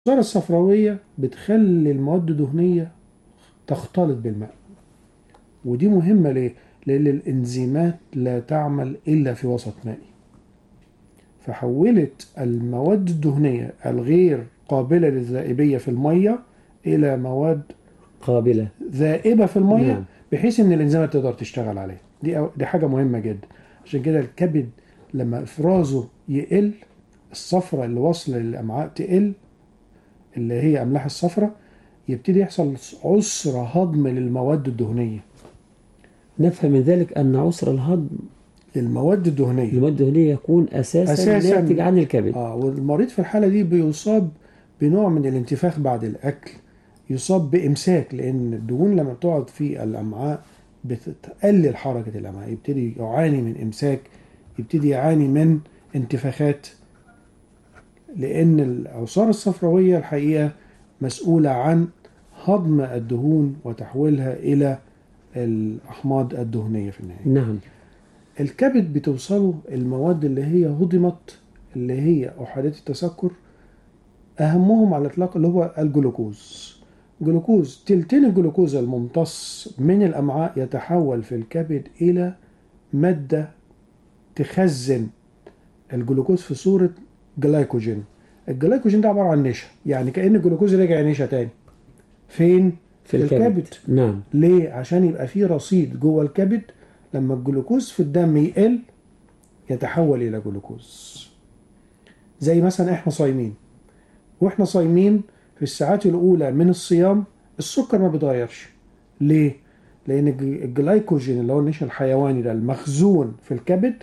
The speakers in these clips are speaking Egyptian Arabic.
الصورة الصفراوية بتخلي المواد الدهنية تختلط بالماء ودي مهمة ليه؟ لأن الإنزيمات لا تعمل إلا في وسط مائي فحولت المواد الدهنية الغير قابلة للذائبية في المية إلى مواد قابلة ذائبة في المية نعم. بحيث إن الإنزيمات تقدر تشتغل عليها دي أو- دي حاجة مهمة جدا عشان كده الكبد لما إفرازه يقل الصفرة اللي واصلة للأمعاء تقل اللي هي أملاح الصفرة يبتدي يحصل عسر هضم للمواد الدهنية نفهم من ذلك أن عسر الهضم المواد الدهنية المواد الدهنية يكون أساسا, أساساً. ناتج عن الكبد اه والمريض في الحالة دي بيصاب بنوع من الانتفاخ بعد الأكل يصاب بإمساك لأن الدهون لما بتقعد في الأمعاء بتقلل حركة الأمعاء يبتدي يعاني من إمساك يبتدي يعاني من انتفاخات لأن العصارة الصفراوية الحقيقة مسؤولة عن هضم الدهون وتحويلها إلى الأحماض الدهنية في النهاية نعم الكبد بتوصله المواد اللي هي هضمت اللي هي أحادية التسكر أهمهم على الإطلاق اللي هو الجلوكوز جلوكوز تلتين الجلوكوز الممتص من الأمعاء يتحول في الكبد إلى مادة تخزن الجلوكوز في صورة جلايكوجين الجلايكوجين ده عبارة عن نشا يعني كأن الجلوكوز رجع نشا تاني فين؟ في الكبد نعم ليه؟ عشان يبقى فيه رصيد جوه الكبد لما الجلوكوز في الدم يقل يتحول إلى جلوكوز. زي مثلا احنا صايمين واحنا صايمين في الساعات الأولى من الصيام السكر ما بيتغيرش. ليه؟ لأن الج- الجلايكوجين اللي هو النشا الحيواني ده المخزون في الكبد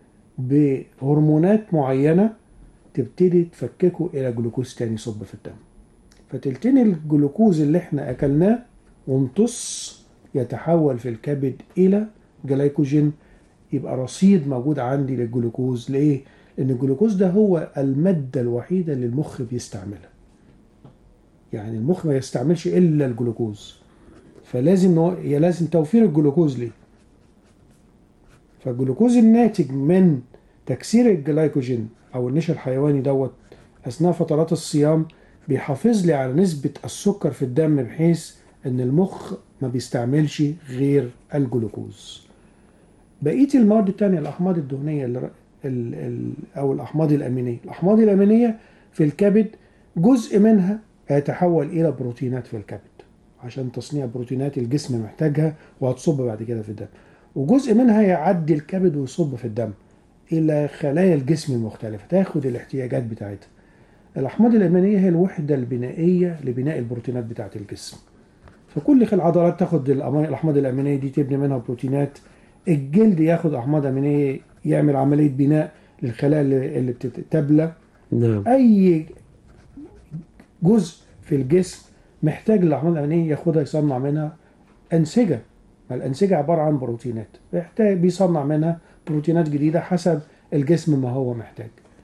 بهرمونات معينة تبتدي تفككه إلى جلوكوز تاني يصب في الدم. فتلتين الجلوكوز اللي احنا اكلناه وامتص يتحول في الكبد الى جلايكوجين يبقى رصيد موجود عندي للجلوكوز ليه؟ لان الجلوكوز ده هو الماده الوحيده اللي المخ بيستعملها. يعني المخ ما يستعملش الا الجلوكوز. فلازم نو... يا لازم توفير الجلوكوز ليه؟ فالجلوكوز الناتج من تكسير الجلايكوجين او النشا الحيواني دوت اثناء فترات الصيام بيحافظ لي على نسبة السكر في الدم بحيث ان المخ ما بيستعملش غير الجلوكوز بقية المواد التانية الأحماض الدهنية اللي ر- ال ال أو الأحماض الأمينية الأحماض الأمينية في الكبد جزء منها هيتحول إلى بروتينات في الكبد عشان تصنيع بروتينات الجسم محتاجها وهتصب بعد كده في الدم وجزء منها يعدي الكبد ويصب في الدم إلى خلايا الجسم المختلفة تاخد الاحتياجات بتاعتها الأحماض الأمينية هي الوحدة البنائية لبناء البروتينات بتاعة الجسم فكل خل العضلات تاخد الأما- الأحماض الأمينية دي تبني منها بروتينات الجلد ياخد أحماض أمينية يعمل عملية بناء للخلايا اللي اللي بتتبلى نعم أي جزء في الجسم محتاج الأحماض الأمينية ياخدها يصنع منها أنسجة ما الأنسجة عبارة عن بروتينات بيحتاج بيصنع منها بروتينات جديدة حسب الجسم ما هو محتاج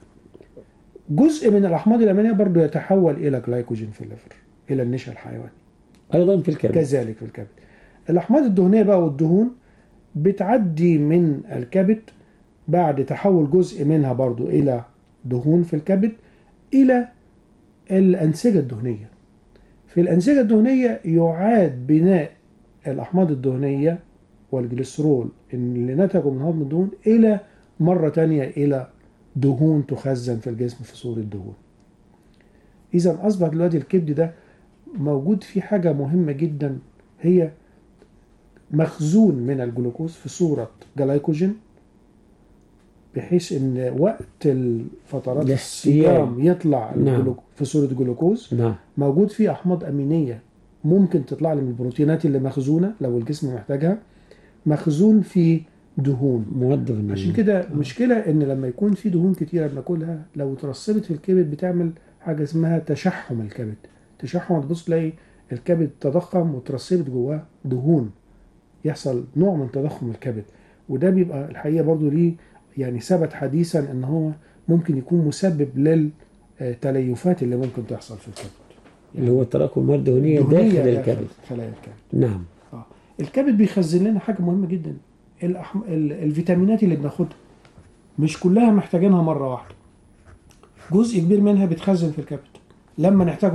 جزء من الأحماض الأمينية برضو يتحول إلى جلايكوجين في الليفر إلى النشا الحيواني أيضا في الكبد كذلك في الكبد الأحماض الدهنية بقى والدهون بتعدي من الكبد بعد تحول جزء منها برضو إلى دهون في الكبد إلى الأنسجة الدهنية في الأنسجة الدهنية يعاد بناء الأحماض الدهنية والجليسرول اللي نتجوا من هضم الدهون إلى مرة تانية إلى دهون تخزن في الجسم في صورة دهون إذا أصبح دلوقتي الكبد ده موجود فيه حاجة مهمة جدا هي مخزون من الجلوكوز في صورة جلايكوجين بحيث ان وقت الفترات الاحتياج. الصيام يطلع نعم. الجلوك- في صورة جلوكوز نعم موجود فيه احماض امينيه ممكن تطلع لي من البروتينات اللي مخزونه لو الجسم محتاجها مخزون في دهون موظف النمو. عشان كده مشكله ان لما يكون في دهون كتيره بناكلها لو اترسبت في الكبد بتعمل حاجه اسمها تشحم الكبد تشحم تبص تلاقي الكبد تضخم وترسبت جواه دهون يحصل نوع من تضخم الكبد وده بيبقى الحقيقه برضو ليه يعني ثبت حديثا ان هو ممكن يكون مسبب للتليفات اللي ممكن تحصل في الكبد اللي هو تراكم المواد الدهنية دهنية داخل الكبد خلايا الكبد نعم آه. الكبد بيخزن لنا حاجه مهمه جدا الأحم... ال... الفيتامينات اللي بناخدها مش كلها محتاجينها مره واحده جزء كبير منها بيتخزن في الكبد لما نحتاجه